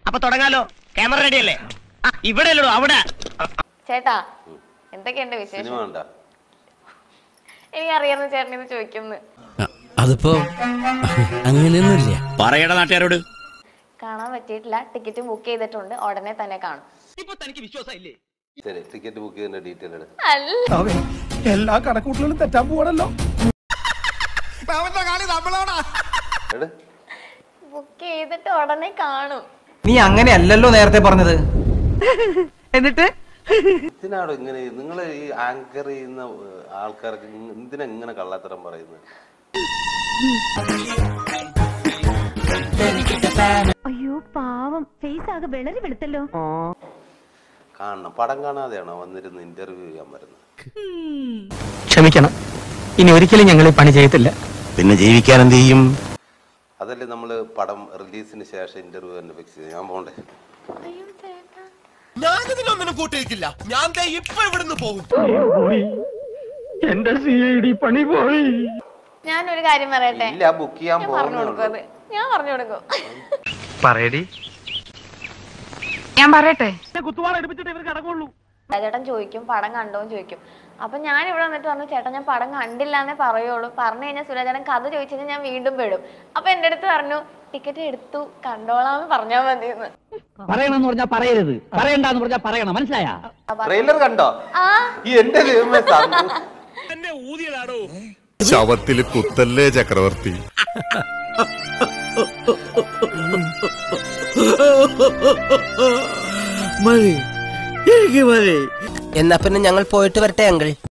അപ്പൊ തുടങ്ങാലോ camera ready അല്ലേ ആ, ഇവിടെ അല്ലടോ അവിടെ ചേട്ടാ എന്തൊക്കെയുണ്ട് വിശേഷം സിനിമ കണ്ട എനിക്ക് അറിയാവുന്ന ചേട്ടൻ ഇത് ചോദിക്കുന്നു അതിപ്പോ അങ്ങനെയൊന്നുമില്ല പറയട നാട്ടുകാരോട് കാണാൻ പറ്റിയിട്ടില്ല ടിക്കറ്റ് ബുക്ക് ചെയ്തിട്ടുണ്ട് ഉടനെ തന്നെ കാണും ശരി ടിക്കറ്റ് ബുക്ക് ചെയ്തതിന്റെ ഡീറ്റെയിൽ എടു അല്ല എല്ലാ കണക്കൂട്ടലും തെറ്റാൻ പോവാണല്ലോ എട് ബുക്ക് ചെയ്തിട്ട് ഉടനെ കാണും നീ അങ്ങനെയല്ലല്ലോ നേരത്തെ പറഞ്ഞത് ഇതിനാണോ ഇങ്ങനെ നിങ്ങൾ ഈ ആങ്കർ ചെയ്യുന്ന ഏഹ്, ആൾക്കാർക്ക് ഇങ് എന്തിനാ ഇങ്ങനെ കള്ളത്തരം പറയുന്നത് അയ്യോ പാവം ഫേസ് ആകെ വിളറി വെളുത്തല്ലോ കാണണം പടം കാണാതെയാണോ വന്നിരുന്ന് ഇന്റർവ്യൂ ചെയ്യാൻ വരുന്നത് ക്ഷമിക്കണം ഇനി ഒരിക്കലും ഞങ്ങൾ ഈ പണി ചെയ്യത്തില്ല പിന്നെ ജീവിക്കാൻ എന്ത് ചെയ്യും അതല്ലേ നമ്മൾ പടം റിലീസിന് ശേഷം ഇന്റർവ്യൂ തന്നെ ഫിക്സ് ചെയ്ത് ഞാൻ പോണ്ടേ അയ്യോ ചേട്ടാ ഞാനിതിനൊന്നിനും കൂട്ടിയിരിക്കില്ല ഞാൻ ദേ ഇപ്പൊ ഇവിടുന്ന് പോകും എന്റെ സി ഐ ഡി പണി പോയി ഞാനൊരു കാര്യം പറയട്ടെ ഇല്ല ബുക്ക് ചെയ്യാൻ ഞാൻ പറഞ്ഞു പോകുന്നേ കൊടുക്കും ഉള്ളൂ. അത് ഞാൻ പറഞ്ഞു കൊടുക്കും പറയടി ഞാൻ പറയട്ടെ ചേട്ടൻ ചോദിക്കും പടം കണ്ടോന്ന് ചോദിക്കും അപ്പൊ ഞാൻ ഇവിടെ വന്നിട്ട് പറഞ്ഞു ചേട്ടൻ ഞാൻ പടം കണ്ടില്ല എന്നേ പറയുള്ളൂ പറഞ്ഞു കഴിഞ്ഞാൽ സുരാജേട്ടൻ കഥ ചോദിച്ചു കഴിഞ്ഞാൽ ഞാൻ വീണ്ടും പെടും അപ്പൊ എന്റെ അടുത്ത് പറഞ്ഞു ടിക്കറ്റ് എടുത്തു കണ്ടോളാന്ന് പറഞ്ഞാൽ മതിയെന്ന് പറയണമെന്ന് പറഞ്ഞാ പറയരുത് പറയണ്ടെന്ന് പറഞ്ഞാ പറയണം മനസ്സിലായാ ട്രെയിലർ കണ്ടോ ആ ഈ എന്റെ ദൈവമേ സന്തോഷം. ശവത്തിൽ കുത്തല്ലേ ചക്രവർത്തി എന്നാ പിന്നെ ഞങ്ങൾ പോയിട്ട് വരട്ടെ അങ്കിൾ